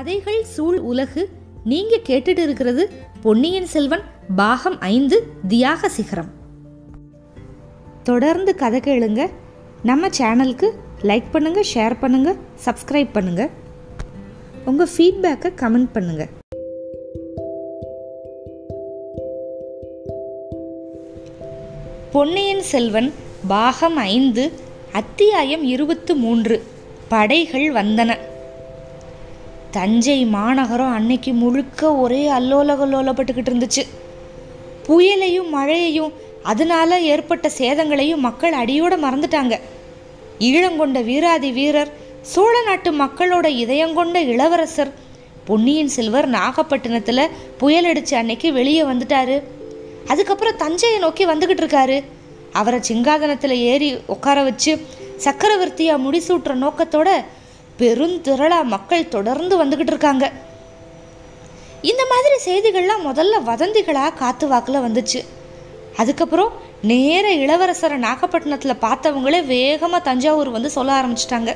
கதைகள் சூழ் உலகு நீங்க கேட்டுட்டு இருக்கிறது பொன்னியின் செல்வன் பாகம் ஐந்து தியாக சிகரம் தொடர்ந்து கதை கேளுங்க நம்ம சேனலுக்கு லைக் பண்ணுங்க ஷேர் பண்ணுங்க சப்ஸ்கிரைப் பண்ணுங்க உங்க ஃபீட்பேக்கை கமெண்ட் பண்ணுங்க பொன்னியின் செல்வன் பாகம் ஐந்து அத்தியாயம் இருபத்து மூன்று படைகள் வந்தன தஞ்சை மாநகரம் அன்னைக்கு முழுக்க ஒரே அல்லோல கல்லோலப்பட்டுக்கிட்டு இருந்துச்சு புயலையும் மழையையும் அதனால ஏற்பட்ட சேதங்களையும் மக்கள் அடியோட மறந்துட்டாங்க ஈழங்கொண்ட வீராதி வீரர் சோழ நாட்டு மக்களோட இதயங்கொண்ட இளவரசர் பொன்னியின் செல்வர் நாகப்பட்டினத்தில் புயல் அடிச்ச அன்னைக்கு வெளியே வந்துட்டாரு அதுக்கப்புறம் தஞ்சையை நோக்கி வந்துக்கிட்டு இருக்காரு அவரை சிங்காதனத்தில் ஏறி உட்கார வச்சு சக்கரவர்த்தியா முடிசூட்டுற நோக்கத்தோட பெருந்திரளா மக்கள் தொடர்ந்து வந்துக்கிட்டு இருக்காங்க இந்த மாதிரி செய்திகள்லாம் முதல்ல வதந்திகளாக காத்து வாக்கில் வந்துச்சு அதுக்கப்புறம் நேர இளவரசரை நாகப்பட்டினத்தில் பார்த்தவங்களே வேகமாக தஞ்சாவூர் வந்து சொல்ல ஆரம்பிச்சிட்டாங்க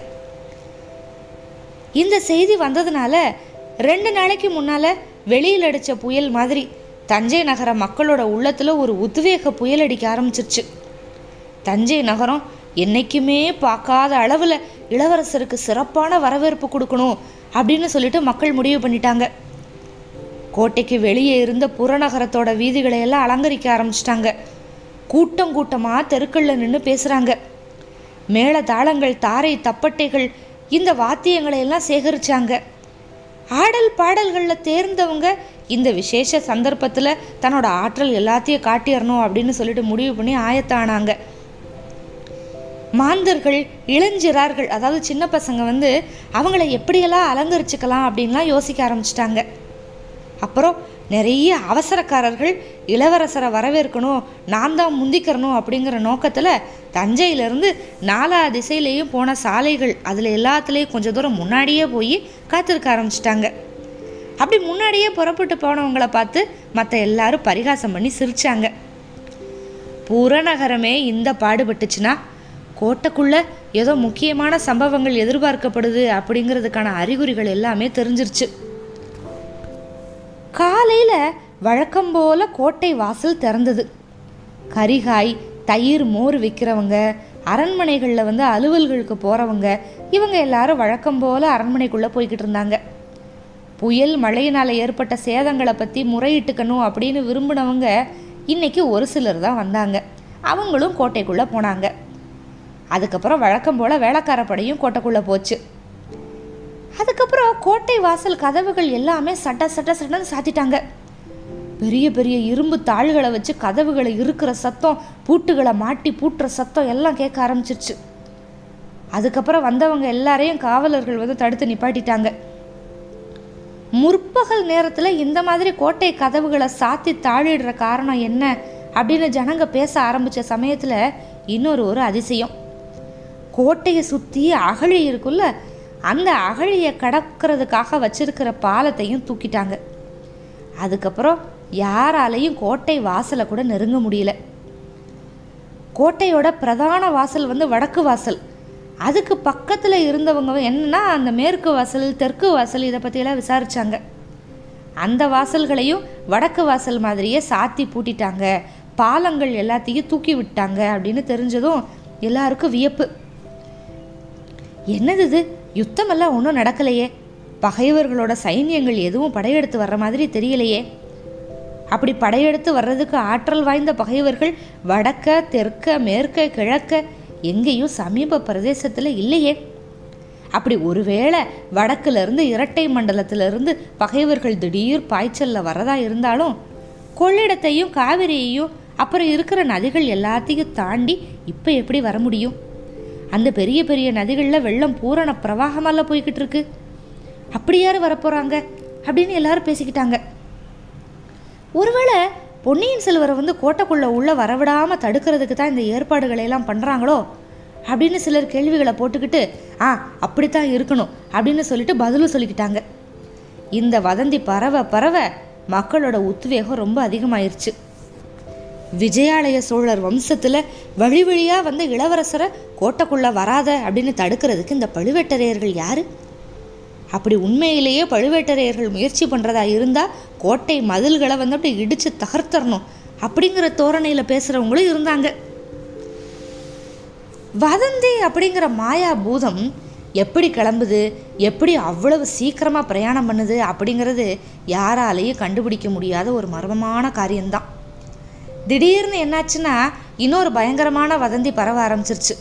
இந்த செய்தி வந்ததுனால ரெண்டு நாளைக்கு முன்னால் வெளியில் அடித்த புயல் மாதிரி தஞ்சை நகர மக்களோட உள்ளத்தில் ஒரு உத்வேக புயல் அடிக்க ஆரம்பிச்சிருச்சு தஞ்சை நகரம் என்னைக்குமே பார்க்காத அளவில் இளவரசருக்கு சிறப்பான வரவேற்பு கொடுக்கணும் அப்படின்னு சொல்லிட்டு மக்கள் முடிவு பண்ணிட்டாங்க கோட்டைக்கு வெளியே இருந்த புறநகரத்தோட வீதிகளை எல்லாம் அலங்கரிக்க ஆரம்பிச்சிட்டாங்க கூட்டம் கூட்டமாக தெருக்களில் நின்று பேசுகிறாங்க மேள தாளங்கள் தாரை தப்பட்டைகள் இந்த வாத்தியங்களை எல்லாம் சேகரிச்சாங்க ஆடல் பாடல்களில் தேர்ந்தவங்க இந்த விசேஷ சந்தர்ப்பத்தில் தன்னோட ஆற்றல் எல்லாத்தையும் காட்டிடணும் அப்படின்னு சொல்லிட்டு முடிவு பண்ணி ஆயத்தானாங்க மாந்தர்கள் இளஞ்சிறார்கள் அதாவது சின்ன பசங்க வந்து அவங்கள எப்படியெல்லாம் அலங்கரிச்சுக்கலாம் அப்படின்லாம் யோசிக்க ஆரம்பிச்சிட்டாங்க அப்புறம் நிறைய அவசரக்காரர்கள் இளவரசரை வரவேற்கணும் நான் தான் முந்திக்கிறணும் அப்படிங்கிற நோக்கத்தில் தஞ்சையிலேருந்து நாலா திசையிலையும் போன சாலைகள் அதில் எல்லாத்துலேயும் கொஞ்சம் தூரம் முன்னாடியே போய் காத்திருக்க ஆரம்பிச்சிட்டாங்க அப்படி முன்னாடியே புறப்பட்டு போனவங்கள பார்த்து மற்ற எல்லாரும் பரிகாசம் பண்ணி சிரிச்சாங்க புறநகரமே இந்த பாடுபட்டுச்சுன்னா கோட்டைக்குள்ள ஏதோ முக்கியமான சம்பவங்கள் எதிர்பார்க்கப்படுது அப்படிங்கிறதுக்கான அறிகுறிகள் எல்லாமே தெரிஞ்சிருச்சு காலையில் வழக்கம் போல கோட்டை வாசல் திறந்தது கரிகாய் தயிர் மோர் விற்கிறவங்க அரண்மனைகளில் வந்து அலுவல்களுக்கு போகிறவங்க இவங்க எல்லாரும் வழக்கம் போல அரண்மனைக்குள்ளே போய்கிட்டு இருந்தாங்க புயல் மழையினால் ஏற்பட்ட சேதங்களை பற்றி முறையிட்டுக்கணும் அப்படின்னு விரும்பினவங்க இன்னைக்கு ஒரு சிலர் தான் வந்தாங்க அவங்களும் கோட்டைக்குள்ளே போனாங்க அதுக்கப்புறம் வழக்கம் போல் வேளக்கார படையும் கோட்டைக்குள்ளே போச்சு அதுக்கப்புறம் கோட்டை வாசல் கதவுகள் எல்லாமே சட்ட சட்ட சட்டன்னு சாத்திட்டாங்க பெரிய பெரிய இரும்பு தாள்களை வச்சு கதவுகளை இருக்கிற சத்தம் பூட்டுகளை மாட்டி பூட்டுற சத்தம் எல்லாம் கேட்க ஆரம்பிச்சிருச்சு அதுக்கப்புறம் வந்தவங்க எல்லாரையும் காவலர்கள் வந்து தடுத்து நிப்பாட்டிட்டாங்க முற்பகல் நேரத்தில் இந்த மாதிரி கோட்டை கதவுகளை சாத்தி தாழிடுற காரணம் என்ன அப்படின்னு ஜனங்க பேச ஆரம்பித்த சமயத்தில் இன்னொரு ஒரு அதிசயம் கோட்டையை சுற்றி அகழி இருக்குல்ல அந்த அகழியை கடக்கிறதுக்காக வச்சிருக்கிற பாலத்தையும் தூக்கிட்டாங்க அதுக்கப்புறம் யாராலையும் கோட்டை வாசலை கூட நெருங்க முடியல கோட்டையோட பிரதான வாசல் வந்து வடக்கு வாசல் அதுக்கு பக்கத்தில் இருந்தவங்க என்னன்னா அந்த மேற்கு வாசல் தெற்கு வாசல் இதை பற்றியெல்லாம் விசாரிச்சாங்க அந்த வாசல்களையும் வடக்கு வாசல் மாதிரியே சாத்தி பூட்டிட்டாங்க பாலங்கள் எல்லாத்தையும் தூக்கி விட்டாங்க அப்படின்னு தெரிஞ்சதும் எல்லாருக்கும் வியப்பு என்னது இது யுத்தமெல்லாம் ஒன்றும் நடக்கலையே பகைவர்களோட சைன்யங்கள் எதுவும் படையெடுத்து வர்ற மாதிரி தெரியலையே அப்படி படையெடுத்து வர்றதுக்கு ஆற்றல் வாய்ந்த பகைவர்கள் வடக்க தெற்க மேற்க கிழக்க எங்கேயும் சமீப பிரதேசத்தில் இல்லையே அப்படி ஒருவேளை வடக்குலேருந்து இரட்டை மண்டலத்திலிருந்து பகைவர்கள் திடீர் பாய்ச்சலில் வரதா இருந்தாலும் கொள்ளிடத்தையும் காவிரியையும் அப்புறம் இருக்கிற நதிகள் எல்லாத்தையும் தாண்டி இப்போ எப்படி வர முடியும் அந்த பெரிய பெரிய நதிகளில் வெள்ளம் பூரண பிரவாகமால போய்கிட்டு இருக்கு அப்படி யார் வரப்போகிறாங்க அப்படின்னு எல்லாரும் பேசிக்கிட்டாங்க ஒருவேளை பொன்னியின் செல்வரை வந்து கோட்டைக்குள்ளே உள்ளே வரவிடாமல் தடுக்கிறதுக்கு தான் இந்த ஏற்பாடுகளை எல்லாம் பண்ணுறாங்களோ அப்படின்னு சிலர் கேள்விகளை போட்டுக்கிட்டு ஆ அப்படித்தான் இருக்கணும் அப்படின்னு சொல்லிட்டு பதிலும் சொல்லிக்கிட்டாங்க இந்த வதந்தி பரவ பரவ மக்களோட உத்வேகம் ரொம்ப அதிகமாயிருச்சு விஜயாலய சோழர் வம்சத்தில் வழி வழியாக வந்த இளவரசரை கோட்டைக்குள்ளே வராத அப்படின்னு தடுக்கிறதுக்கு இந்த பழுவேட்டரையர்கள் யாரு அப்படி உண்மையிலேயே பழுவேட்டரையர்கள் முயற்சி பண்ணுறதா இருந்தால் கோட்டை மதில்களை வந்து அப்படி இடித்து தகர்த்தரணும் அப்படிங்கிற தோரணையில் பேசுகிறவங்களும் இருந்தாங்க வதந்தி அப்படிங்கிற மாயா பூதம் எப்படி கிளம்புது எப்படி அவ்வளவு சீக்கிரமாக பிரயாணம் பண்ணுது அப்படிங்கிறது யாராலையும் கண்டுபிடிக்க முடியாத ஒரு மர்மமான காரியம்தான் திடீர்னு என்னாச்சுன்னா இன்னொரு பயங்கரமான வதந்தி பரவ ஆரம்பிச்சிருச்சு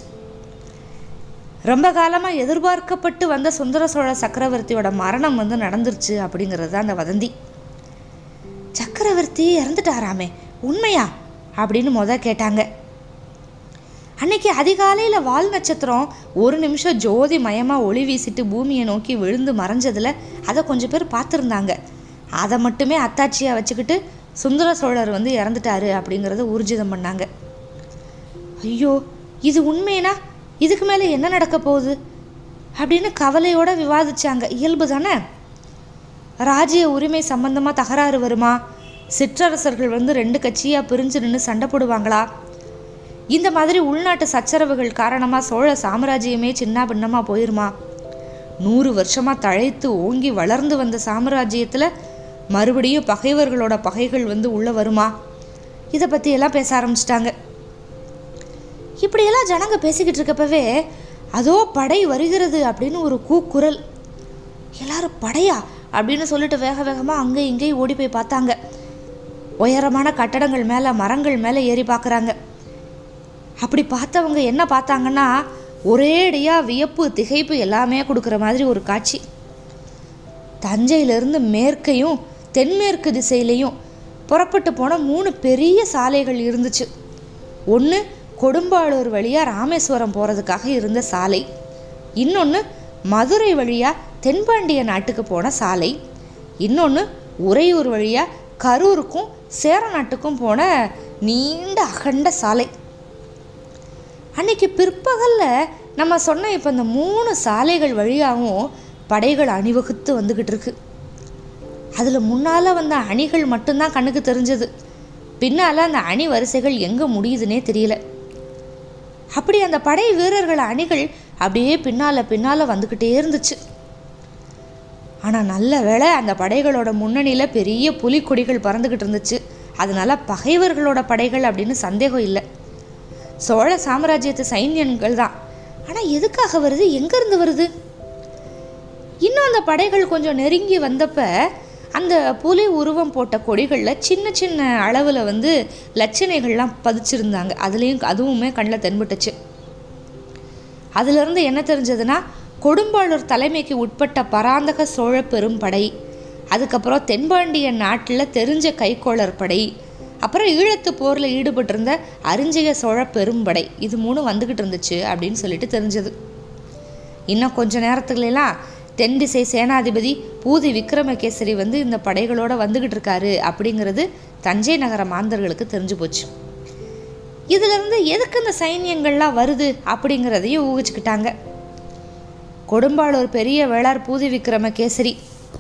ரொம்ப காலமாக எதிர்பார்க்கப்பட்டு வந்த சுந்தர சோழ சக்கரவர்த்தியோட மரணம் வந்து நடந்துருச்சு அப்படிங்கிறது தான் அந்த வதந்தி சக்கரவர்த்தி இறந்துட்டாராமே உண்மையா அப்படின்னு முத கேட்டாங்க அன்னைக்கு அதிகாலையில் வால் நட்சத்திரம் ஒரு நிமிஷம் ஜோதி மயமாக ஒளி வீசிட்டு பூமியை நோக்கி விழுந்து மறைஞ்சதில் அதை கொஞ்சம் பேர் பார்த்துருந்தாங்க அதை மட்டுமே அத்தாட்சியாக வச்சுக்கிட்டு சுந்தர சோழர் வந்து இறந்துட்டாரு அப்படிங்கிறத ஊர்ஜிதம் பண்ணாங்க ஐயோ இது உண்மைனா இதுக்கு மேலே என்ன நடக்க போகுது அப்படின்னு கவலையோடு விவாதிச்சாங்க இயல்பு தானே ராஜ்ய உரிமை சம்பந்தமாக தகராறு வருமா சிற்றரசர்கள் வந்து ரெண்டு கட்சியாக பிரிஞ்சு நின்று சண்டை போடுவாங்களா இந்த மாதிரி உள்நாட்டு சச்சரவுகள் காரணமாக சோழ சாம்ராஜ்யமே சின்ன பின்னமாக போயிருமா நூறு வருஷமாக தழைத்து ஓங்கி வளர்ந்து வந்த சாம்ராஜ்யத்தில் மறுபடியும் பகைவர்களோட பகைகள் வந்து உள்ளே வருமா இதை பற்றியெல்லாம் பேச ஆரம்பிச்சிட்டாங்க இப்படியெல்லாம் ஜனங்க பேசிக்கிட்டு இருக்கப்பவே அதோ படை வருகிறது அப்படின்னு ஒரு கூக்குரல் எல்லாரும் படையா அப்படின்னு சொல்லிட்டு வேக வேகமாக அங்கே இங்கேயும் ஓடி போய் பார்த்தாங்க உயரமான கட்டடங்கள் மேலே மரங்கள் மேலே ஏறி பார்க்குறாங்க அப்படி பார்த்தவங்க என்ன பார்த்தாங்கன்னா ஒரேடியாக வியப்பு திகைப்பு எல்லாமே கொடுக்குற மாதிரி ஒரு காட்சி தஞ்சையிலிருந்து மேற்கையும் தென்மேற்கு திசையிலையும் புறப்பட்டு போன மூணு பெரிய சாலைகள் இருந்துச்சு ஒன்று கொடும்பாளூர் வழியாக ராமேஸ்வரம் போகிறதுக்காக இருந்த சாலை இன்னொன்று மதுரை வழியாக தென்பாண்டிய நாட்டுக்கு போன சாலை இன்னொன்று உறையூர் வழியாக கரூருக்கும் சேர நாட்டுக்கும் போன நீண்ட அகண்ட சாலை அன்னைக்கு பிற்பகலில் நம்ம சொன்ன இப்போ இந்த மூணு சாலைகள் வழியாகவும் படைகள் அணிவகுத்து வந்துக்கிட்டு இருக்கு அதில் முன்னால் வந்த அணிகள் மட்டும்தான் கண்ணுக்கு தெரிஞ்சது பின்னால் அந்த அணி வரிசைகள் எங்கே முடியுதுன்னே தெரியல அப்படி அந்த படை வீரர்கள் அணிகள் அப்படியே பின்னால் பின்னால் வந்துக்கிட்டே இருந்துச்சு ஆனால் நல்ல வேளை அந்த படைகளோட முன்னணியில் பெரிய புலிக்கொடிகள் பறந்துக்கிட்டு இருந்துச்சு அதனால பகைவர்களோட படைகள் அப்படின்னு சந்தேகம் இல்லை சோழ சாம்ராஜ்யத்து சைன்யங்கள் தான் ஆனால் எதுக்காக வருது எங்கேருந்து வருது இன்னும் அந்த படைகள் கொஞ்சம் நெருங்கி வந்தப்ப அந்த புலி உருவம் போட்ட கொடிகளில் சின்ன சின்ன அளவில் வந்து லட்சணைகள்லாம் பதிச்சிருந்தாங்க அதுலேயும் அதுவுமே கண்ணில் தென்பட்டுச்சு அதிலிருந்து என்ன தெரிஞ்சதுன்னா கொடும்பாளூர் தலைமைக்கு உட்பட்ட பராந்தக சோழ பெரும்படை அதுக்கப்புறம் தென்பாண்டிய நாட்டில் தெரிஞ்ச கைக்கோளர் படை அப்புறம் ஈழத்து போரில் ஈடுபட்டிருந்த அரிஞ்சய சோழ பெரும்படை இது மூணு வந்துக்கிட்டு இருந்துச்சு அப்படின்னு சொல்லிட்டு தெரிஞ்சது இன்னும் கொஞ்ச நேரத்துலலாம் தென் திசை சேனாதிபதி பூதி விக்ரமகேசரி வந்து இந்த படைகளோட வந்துக்கிட்டு இருக்காரு அப்படிங்கிறது தஞ்சை நகர மாந்தர்களுக்கு தெரிஞ்சு போச்சு இதிலிருந்து எதுக்கு இந்த சைன்யங்கள்லாம் வருது அப்படிங்கிறதையும் ஊகிச்சுக்கிட்டாங்க கொடும்பாளூர் பெரிய வேளார் பூதி விக்ரமகேசரி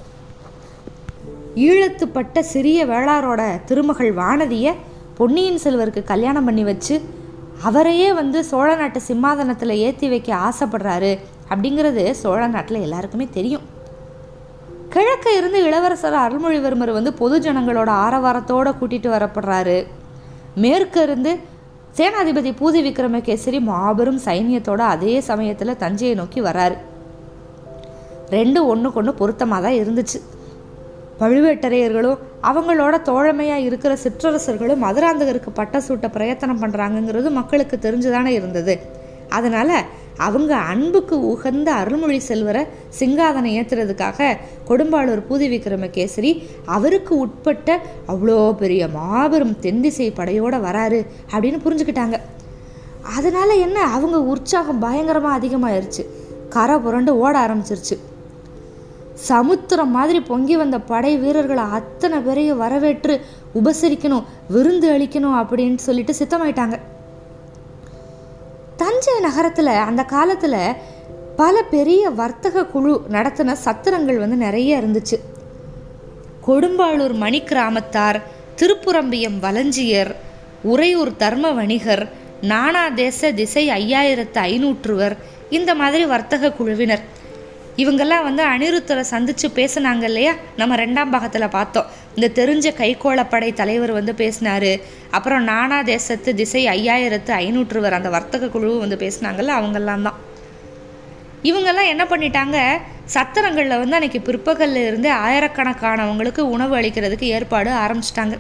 ஈழத்துப்பட்ட சிறிய வேளாரோட திருமகள் வானதியை பொன்னியின் செல்வருக்கு கல்யாணம் பண்ணி வச்சு அவரையே வந்து சோழ நாட்டு சிம்மாதனத்தில் ஏற்றி வைக்க ஆசைப்படுறாரு அப்படிங்கிறது சோழ நாட்டில் எல்லாருக்குமே தெரியும் கிழக்க இருந்து இளவரசர் அருள்மொழிவர்மர் வந்து பொது ஜனங்களோட ஆரவாரத்தோடு கூட்டிகிட்டு வரப்படுறாரு மேற்கு இருந்து சேனாதிபதி பூதி விக்ரமகேசரி மாபெரும் சைன்யத்தோட அதே சமயத்தில் தஞ்சையை நோக்கி வராரு ரெண்டு ஒன்றுக்கு ஒன்று பொருத்தமாக தான் இருந்துச்சு பழுவேட்டரையர்களும் அவங்களோட தோழமையாக இருக்கிற சிற்றரசர்களும் மதுராந்தகருக்கு பட்ட சூட்ட பிரயத்தனம் பண்ணுறாங்கங்கிறது மக்களுக்கு தெரிஞ்சுதானே இருந்தது அதனால் அவங்க அன்புக்கு உகந்த அருள்மொழி செல்வரை சிங்காதனம் ஏற்றுறதுக்காக கொடும்பாளூர் பூதி விக்ரமகேசரி அவருக்கு உட்பட்ட அவ்வளோ பெரிய மாபெரும் தென்திசை படையோடு வராரு அப்படின்னு புரிஞ்சுக்கிட்டாங்க அதனால் என்ன அவங்க உற்சாகம் பயங்கரமாக அதிகமாயிருச்சு கரை புரண்டு ஓட ஆரம்பிச்சிருச்சு சமுத்திரம் மாதிரி பொங்கி வந்த படை வீரர்களை அத்தனை பேரையும் வரவேற்று உபசரிக்கணும் விருந்து அளிக்கணும் அப்படின்னு சொல்லிட்டு சித்தமாயிட்டாங்க தஞ்சை நகரத்தில் அந்த காலத்தில் பல பெரிய வர்த்தக குழு நடத்தின சத்திரங்கள் வந்து நிறைய இருந்துச்சு கொடும்பாளூர் மணி கிராமத்தார் திருப்புரம்பியம் வலஞ்சியர் உறையூர் தர்ம வணிகர் நானா தேச திசை ஐயாயிரத்து ஐநூற்றுவர் இந்த மாதிரி வர்த்தக குழுவினர் இவங்கெல்லாம் வந்து அனிருத்தரை சந்தித்து பேசுனாங்க இல்லையா நம்ம ரெண்டாம் பாகத்தில் பார்த்தோம் இந்த தெரிஞ்ச கைகோளப்படை தலைவர் வந்து பேசினாரு அப்புறம் நானா தேசத்து திசை ஐயாயிரத்து ஐநூற்றுவர் அந்த வர்த்தக குழு வந்து பேசினாங்கல்ல அவங்கெல்லாம் தான் இவங்கெல்லாம் என்ன பண்ணிட்டாங்க சத்திரங்களில் வந்து அன்னைக்கு பிற்பகல்ல இருந்தே ஆயிரக்கணக்கானவங்களுக்கு உணவு அளிக்கிறதுக்கு ஏற்பாடு ஆரம்பிச்சிட்டாங்க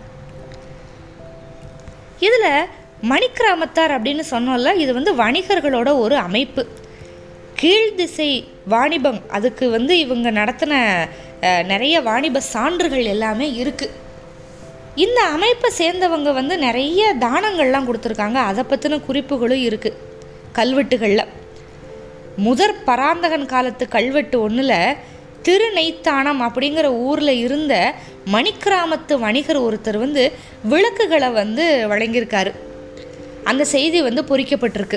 இதில் மணிக்கிராமத்தார் அப்படின்னு சொன்னோம்ல இது வந்து வணிகர்களோட ஒரு அமைப்பு கீழ்திசை வாணிபம் அதுக்கு வந்து இவங்க நடத்தின அஹ், நிறைய வாணிப சான்றுகள் எல்லாமே இருக்குது இந்த அமைப்பை சேர்ந்தவங்க வந்து நிறைய தானங்கள்லாம் கொடுத்துருக்காங்க அதை பற்றின குறிப்புகளும் இருக்குது கல்வெட்டுகளில் முதற் பராந்தகன் காலத்து கல்வெட்டு ஒன்றில் திருநெய்த்தானம் அப்படிங்கிற ஊரில் இருந்த மணிக்கிராமத்து வணிகர் ஒருத்தர் வந்து விளக்குகளை வந்து வழங்கியிருக்காரு அந்த செய்தி வந்து பொறிக்கப்பட்டிருக்கு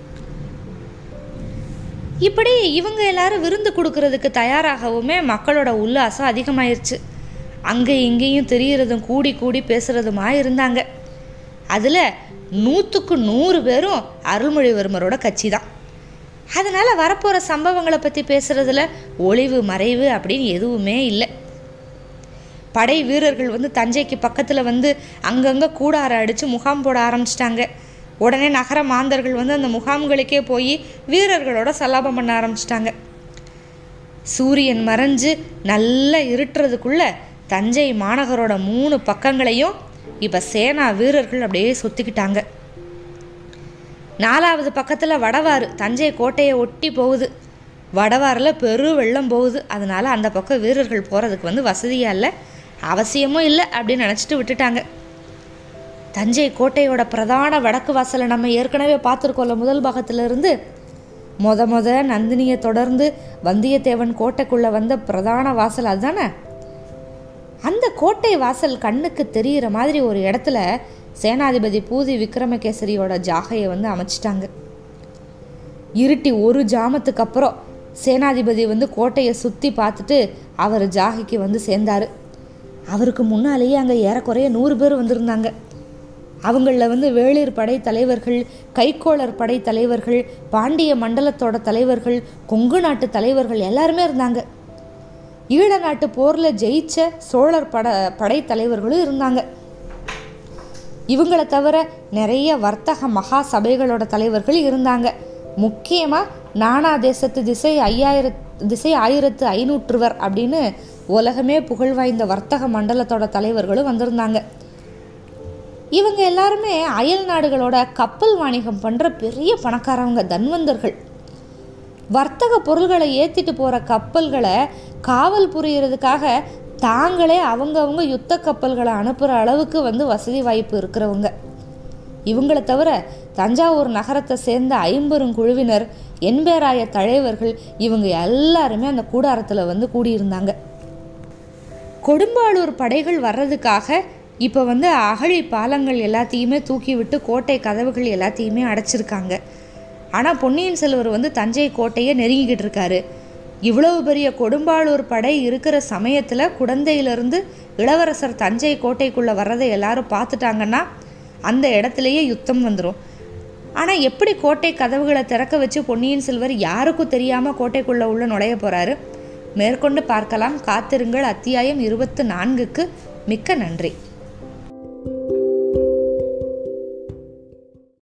இப்படி இவங்க எல்லாரும் விருந்து கொடுக்கறதுக்கு தயாராகவுமே மக்களோட உல்லாசம் அதிகமாயிருச்சு அங்கே இங்கேயும் தெரியறதும் கூடி கூடி பேசுகிறதுமா இருந்தாங்க அதில் நூற்றுக்கு நூறு பேரும் அருள்மொழிவர்மரோட கட்சி தான் அதனால் வரப்போகிற சம்பவங்களை பற்றி பேசுகிறதுல ஒளிவு மறைவு அப்படின்னு எதுவுமே இல்லை படை வீரர்கள் வந்து தஞ்சைக்கு பக்கத்தில் வந்து அங்கங்கே கூடார அடித்து முகாம் போட ஆரம்பிச்சிட்டாங்க உடனே நகர மாந்தர்கள் வந்து அந்த முகாம்களுக்கே போய் வீரர்களோட சல்லாபம் பண்ண ஆரம்பிச்சிட்டாங்க சூரியன் மறைஞ்சு நல்லா இருட்டுறதுக்குள்ள தஞ்சை மாநகரோட மூணு பக்கங்களையும் இப்போ சேனா வீரர்கள் அப்படியே சுற்றிக்கிட்டாங்க நாலாவது பக்கத்தில் வடவாறு தஞ்சை கோட்டையை ஒட்டி போகுது வடவாறில் பெரு வெள்ளம் போகுது அதனால அந்த பக்கம் வீரர்கள் போகிறதுக்கு வந்து வசதியாக இல்லை அவசியமும் இல்லை அப்படின்னு நினச்சிட்டு விட்டுட்டாங்க தஞ்சை கோட்டையோட பிரதான வடக்கு வாசலை நம்ம ஏற்கனவே பார்த்துருக்கோம்ல முதல் பாகத்துல இருந்து மொத மொத நந்தினியை தொடர்ந்து வந்தியத்தேவன் கோட்டைக்குள்ளே வந்த பிரதான வாசல் அதுதானே அந்த கோட்டை வாசல் கண்ணுக்கு தெரிகிற மாதிரி ஒரு இடத்துல சேனாதிபதி பூதி விக்ரமகேசரியோட ஜாகையை வந்து அமைச்சிட்டாங்க இருட்டி ஒரு ஜாமத்துக்கு அப்புறம் சேனாதிபதி வந்து கோட்டையை சுற்றி பார்த்துட்டு அவர் ஜாகைக்கு வந்து சேர்ந்தார் அவருக்கு முன்னாலேயே அங்கே ஏறக்குறைய நூறு பேர் வந்திருந்தாங்க அவங்களில் வந்து வேளிர் படை தலைவர்கள் கைக்கோளர் படை தலைவர்கள் பாண்டிய மண்டலத்தோட தலைவர்கள் கொங்கு நாட்டு தலைவர்கள் எல்லாருமே இருந்தாங்க ஈழ நாட்டு போரில் ஜெயிச்ச சோழர் பட படை தலைவர்களும் இருந்தாங்க இவங்கள தவிர நிறைய வர்த்தக மகா சபைகளோட தலைவர்கள் இருந்தாங்க முக்கியமாக நானா தேசத்து திசை ஐயாயிரத் திசை ஆயிரத்து ஐநூற்றுவர் அப்படின்னு உலகமே புகழ் வாய்ந்த வர்த்தக மண்டலத்தோட தலைவர்களும் வந்திருந்தாங்க இவங்க எல்லாருமே அயல் நாடுகளோட கப்பல் வாணிகம் பண்ணுற பெரிய பணக்காரவங்க தன்வந்தர்கள் வர்த்தக பொருள்களை ஏற்றிட்டு போகிற கப்பல்களை காவல் புரியறதுக்காக தாங்களே அவங்கவங்க யுத்த கப்பல்களை அனுப்புகிற அளவுக்கு வந்து வசதி வாய்ப்பு இருக்கிறவங்க இவங்கள தவிர தஞ்சாவூர் நகரத்தை சேர்ந்த ஐம்பெரும் குழுவினர் எண்பேராய தலைவர்கள் இவங்க எல்லாருமே அந்த கூடாரத்தில் வந்து கூடியிருந்தாங்க கொடும்பாளூர் படைகள் வர்றதுக்காக இப்போ வந்து அகழி பாலங்கள் எல்லாத்தையுமே தூக்கி விட்டு கோட்டை கதவுகள் எல்லாத்தையுமே அடைச்சிருக்காங்க ஆனால் பொன்னியின் செல்வர் வந்து தஞ்சை கோட்டையை நெருங்கிக்கிட்டு இருக்காரு இவ்வளவு பெரிய கொடும்பாளூர் படை இருக்கிற சமயத்தில் குடந்தையிலிருந்து இளவரசர் தஞ்சை கோட்டைக்குள்ளே வர்றதை எல்லாரும் பார்த்துட்டாங்கன்னா அந்த இடத்துலையே யுத்தம் வந்துடும் ஆனால் எப்படி கோட்டை கதவுகளை திறக்க வச்சு பொன்னியின் செல்வர் யாருக்கும் தெரியாமல் கோட்டைக்குள்ளே உள்ள நுழைய போகிறாரு மேற்கொண்டு பார்க்கலாம் காத்திருங்கள் அத்தியாயம் இருபத்து நான்குக்கு மிக்க நன்றி